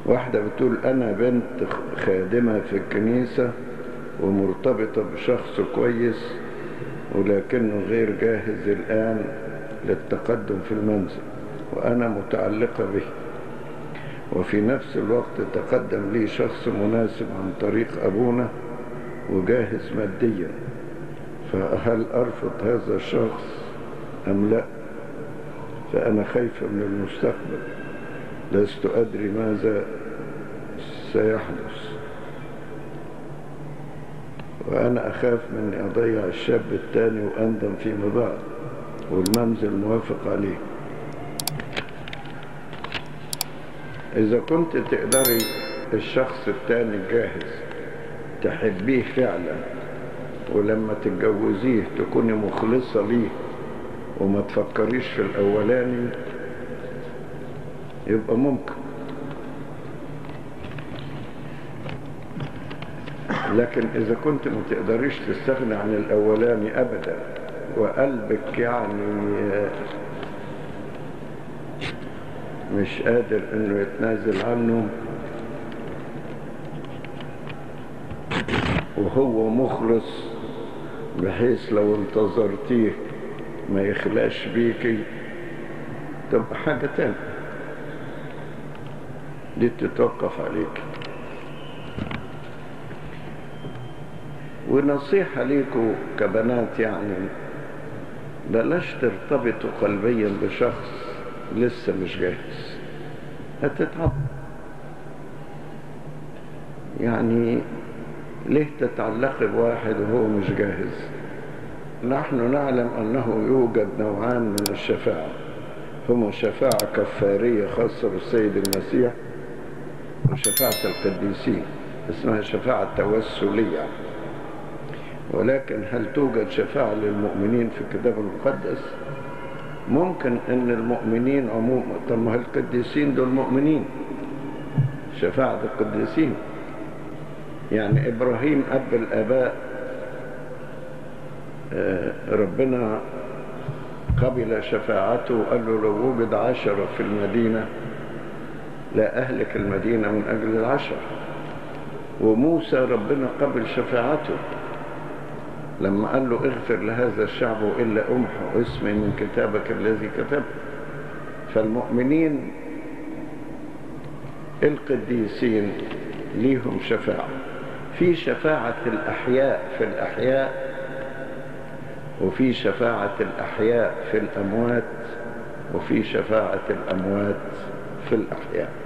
واحدة بتقول أنا بنت خادمة في الكنيسة ومرتبطة بشخص كويس ولكنه غير جاهز الآن للتقدم في المنزل وأنا متعلقة به وفي نفس الوقت تقدم لي شخص مناسب عن طريق أبونا وجاهز ماديا فهل أرفض هذا الشخص أم لا فأنا خايفة من المستقبل لست أدري ماذا سيحدث وأنا أخاف من أضيع الشاب الثاني وأندم فيما بعد والمنزل موافق عليه إذا كنت تقدري الشخص الثاني جاهز تحبيه فعلا ولما تتجوزيه تكوني مخلصة ليه وما تفكريش في الأولاني يبقى ممكن لكن إذا كنت ما تقدريش تستغني عن الأولاني أبدا وقلبك يعني مش قادر انه يتنازل عنه وهو مخلص بحيث لو انتظرتيه ما يخلاش بيكي تبقى حاجة تانية دي تتوقف عليك ونصيحة ليكوا كبنات يعني بلاش ترتبطوا قلبيا بشخص لسه مش جاهز هتتعب يعني ليه تتعلقي بواحد وهو مش جاهز نحن نعلم أنه يوجد نوعان من الشفاعة هما شفاعة كفارية خاصة بالسيد المسيح وشفاعة القديسين اسمها شفاعة توسلية ولكن هل توجد شفاعة للمؤمنين في الكتاب المقدس ممكن ان المؤمنين عموما طب ما القديسين دول مؤمنين شفاعة القديسين يعني ابراهيم اب الاباء ربنا قبل شفاعته وقال له لو وجد عشرة في المدينة لا أهلك المدينة من أجل العشرة وموسى ربنا قبل شفاعته لما قال له اغفر لهذا الشعب إلا أمحو اسمي من كتابك الذي كتبت فالمؤمنين القديسين ليهم شفاعة في شفاعة الأحياء في الأحياء وفي شفاعة الأحياء في الأموات وفي شفاعة الأموات في الأحياء